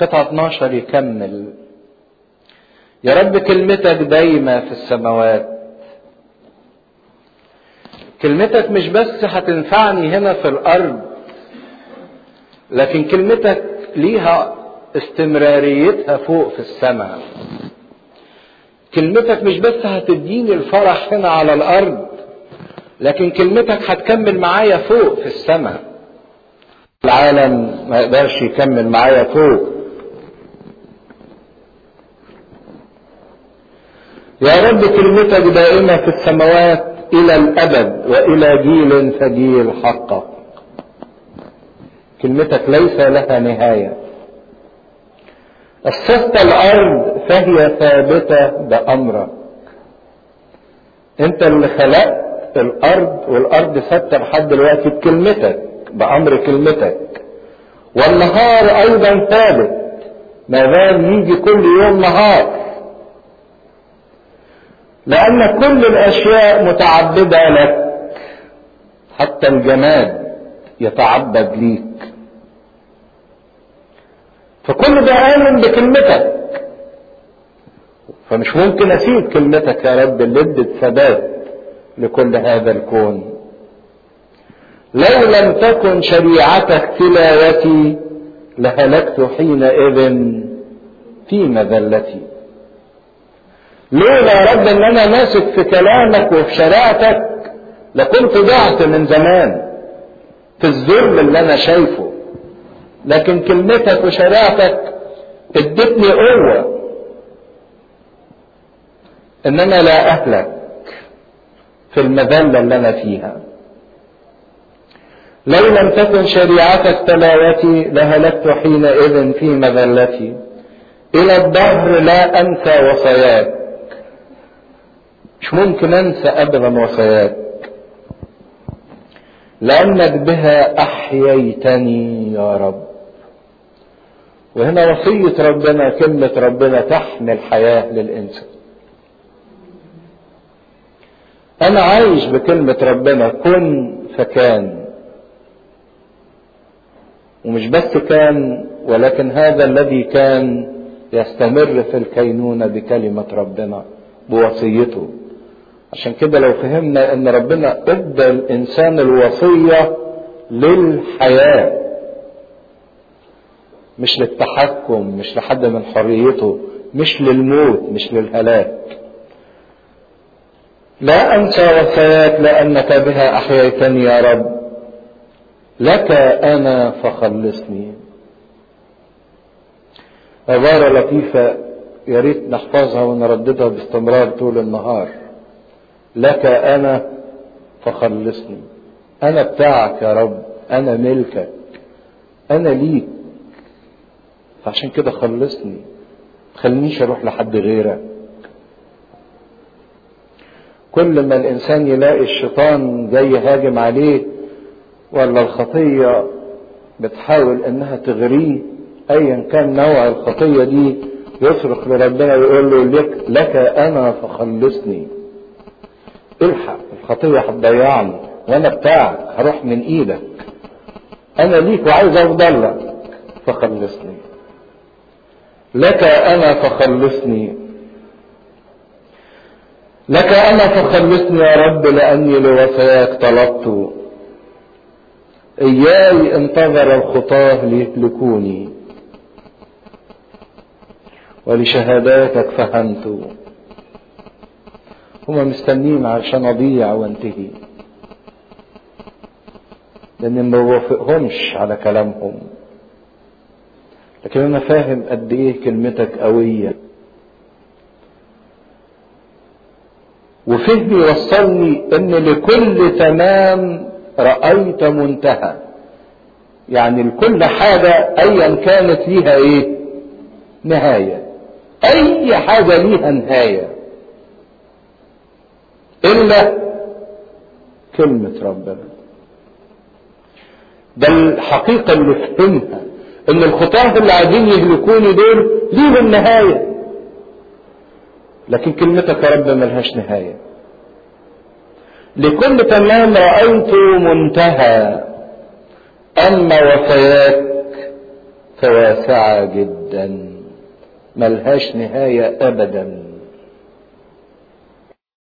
قطعة 12 يكمل يا رب كلمتك دايمة في السماوات كلمتك مش بس هتنفعني هنا في الأرض لكن كلمتك ليها استمراريتها فوق في السماء كلمتك مش بس هتديني الفرح هنا على الأرض لكن كلمتك هتكمل معايا فوق في السماء العالم ما يقدرش يكمل معايا فوق يا رب كلمتك دائمة في السماوات إلى الأبد وإلى جيل فجيل حقا كلمتك ليس لها نهاية أسست الأرض فهي ثابتة بأمرك أنت اللي خلقت الأرض والأرض ثابتة لحد دلوقتي بكلمتك بأمر كلمتك والنهار أيضا ثابت ما دام يجي كل يوم نهار لأن كل الأشياء متعبدة لك حتى الجماد يتعبد ليك فكل ده آمن بكلمتك فمش ممكن أسيب كلمتك يا رب اللي ادت ثبات لكل هذا الكون لو لم تكن شريعتك تلاوتي لهلكت حينئذ في مذلتي لولا يا رب ان انا ماسك في كلامك وفي شريعتك لكنت ضعت من زمان في الذل اللي انا شايفه لكن كلمتك وشريعتك ادتني قوة ان انا لا اهلك في المذلة اللي انا فيها لو لم تكن شريعتك تلاوتي لهلكت حينئذ في مذلتي الى الدهر لا انسى وصاياك مش ممكن انسى ابدا وصاياك لانك بها احييتني يا رب وهنا وصية ربنا كلمة ربنا تحمل حياة للإنسان أنا عايش بكلمة ربنا كن فكان ومش بس كان ولكن هذا الذي كان يستمر في الكينونة بكلمة ربنا بوصيته عشان كده لو فهمنا ان ربنا ادى الانسان الوصية للحياة مش للتحكم مش لحد من حريته مش للموت مش للهلاك لا انسى وصاياك لانك بها احييتني يا رب لك انا فخلصني عبارة لطيفة يا ريت نحفظها ونرددها باستمرار طول النهار لك انا فخلصني انا بتاعك يا رب انا ملكك انا ليك فعشان كده خلصني خلينيش اروح لحد غيرك كل ما الانسان يلاقي الشيطان جاي هاجم عليه ولا الخطيه بتحاول انها تغريه ايا كان نوع الخطيه دي يصرخ لربنا ويقول له لك, لك انا فخلصني الحق الخطيه هتضيعني وانا بتاعك هروح من ايدك انا ليك وعايز افضل لك فخلصني لك انا فخلصني لك انا فخلصني يا رب لاني لوصاياك طلبت اياي انتظر الخطاه ليهلكوني ولشهاداتك فهمت هما مستنين عشان اضيع وانتهي لان ما بوافقهمش على كلامهم لكن انا فاهم قد ايه كلمتك قويه وفهمي وصلني ان لكل تمام رايت منتهى يعني لكل حاجه ايا كانت ليها ايه نهايه اي حاجه ليها نهايه الا كلمه ربنا ده الحقيقه اللي فهمها ان الخطاه اللي عايزين يهلكوني دول ليهم نهايه لكن كلمتك يا رب ملهاش نهايه لكل تمام رايت منتهى اما وفياك فواسعة جدا ملهاش نهاية أبدا